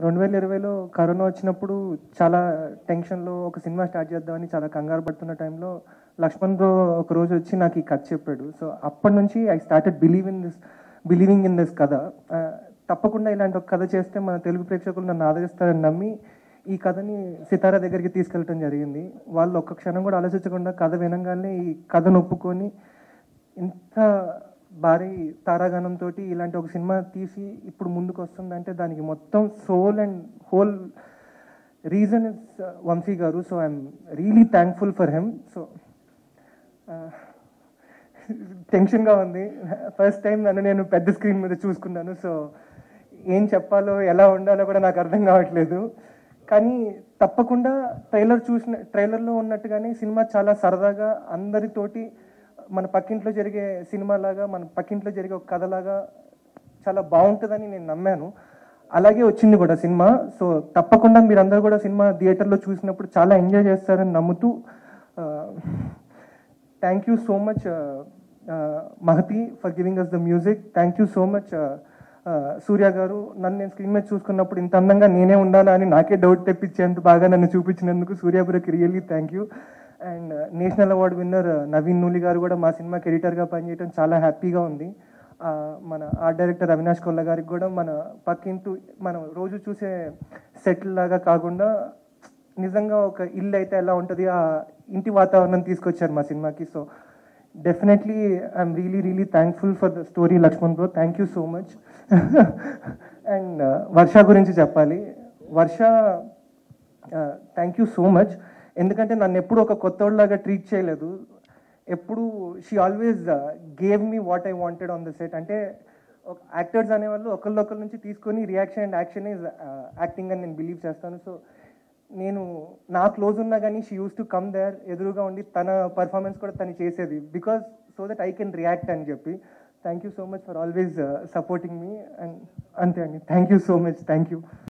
రెండు వేల ఇరవైలో కరోనా వచ్చినప్పుడు చాలా టెన్షన్లో ఒక సినిమా స్టార్ట్ చేద్దామని చాలా కంగారు పడుతున్న టైంలో లక్ష్మణ్ బ్రో ఒక రోజు వచ్చి నాకు ఈ కథ చెప్పాడు సో అప్పటి నుంచి I started believe in this believing in this కథ ఆ, తప్పకుండా ఇలాంటి ఒక కథ చేస్తే మన తెలుగు ప్రేక్షకులు నన్ను ఆదరిస్తారని నమ్మి ఈ కథని సితారా దగ్గరికి తీసుకెళ్ళటం జరిగింది వాళ్ళు ఒక్క క్షణం కూడా ఆలోచించకుండా కథ వినంగానే ఈ కథను ఒప్పుకొని ఇంత భారీ తారాగణంతో ఇలాంటి ఒక సినిమా తీసి ఇప్పుడు ముందుకు వస్తుందంటే దానికి మొత్తం sole and whole reason is Vamsi గారు so I'm really thankful for him so టెన్షన్గా ఉంది ఫస్ట్ టైం నన్ను నేను పెద్ద స్క్రీన్ మీద చూసుకున్నాను సో ఏం చెప్పాలో ఎలా ఉండాలో కూడా నాకు అర్థం కావట్లేదు కానీ తప్పకుండా ట్రైలర్ చూసిన ట్రైలర్లో ఉన్నట్టుగానే సినిమా చాలా సరదాగా అందరితోటి మన పక్కింట్లో జరిగే సినిమా లాగా మన పక్కింట్లో జరిగే ఒక కథలాగా చాలా బాగుంటుందని నేను నమ్మాను అలాగే వచ్చింది కూడా సినిమా సో తప్పకుండా మీరందరూ కూడా సినిమా థియేటర్లో చూసినప్పుడు చాలా ఎంజాయ్ చేస్తారని నమ్ముతూ thank you so much Mahathi for giving us the music thank you so much Surya గారు నన్ను నేను స్క్రీన్ మీద చూసుకున్నప్పుడు ఇంత అందంగా నేనే ఉండాలా అని నాకే డౌట్ తెప్పించేంత బాగా నన్ను చూపించినందుకు సూర్య బ్రోకి really thank you and national award winner Naveen Nooli గారు కూడా మా సినిమాకి ఎడిటర్గా పనిచేయడం చాలా హ్యాపీగా ఉంది ఆ, మన ఆర్ట్ డైరెక్టర్ అవినాష్ కొల్ల గారికి కూడా మన పక్కింటూ మనం రోజు చూసే సెట్ లాగా కాకుండా నిజంగా ఒక ఇల్లు అయితే ఎలా ఉంటుంది ఆ ఇంటి వాతావరణం తీసుకొచ్చారు మా సినిమాకి so definitely I'm really really thankful for the story Lakshman bro thank you so much and Varsha గురించి చెప్పాలి Varsha thank you so much ఎందుకంటే నన్ను ఎప్పుడు ఒక కొత్తోళ్ళలాగా ట్రీట్ చేయలేదు ఎప్పుడు she always gave me what I wanted on the set అంటే యాక్టర్స్ అనేవాళ్ళు ఒకళ్ళొకరి నుంచి తీసుకొని reaction and action is acting అని నేను బిలీవ్ చేస్తాను సో నేను నా క్లోజ్ ఉన్నా కానీ she use to come there ఎదురుగా ఉండి తన పర్ఫార్మెన్స్ కూడా తను చేసేది because so that I can react అని చెప్పి thank you so much for always supporting me and అంతే అండి thank you so much thank you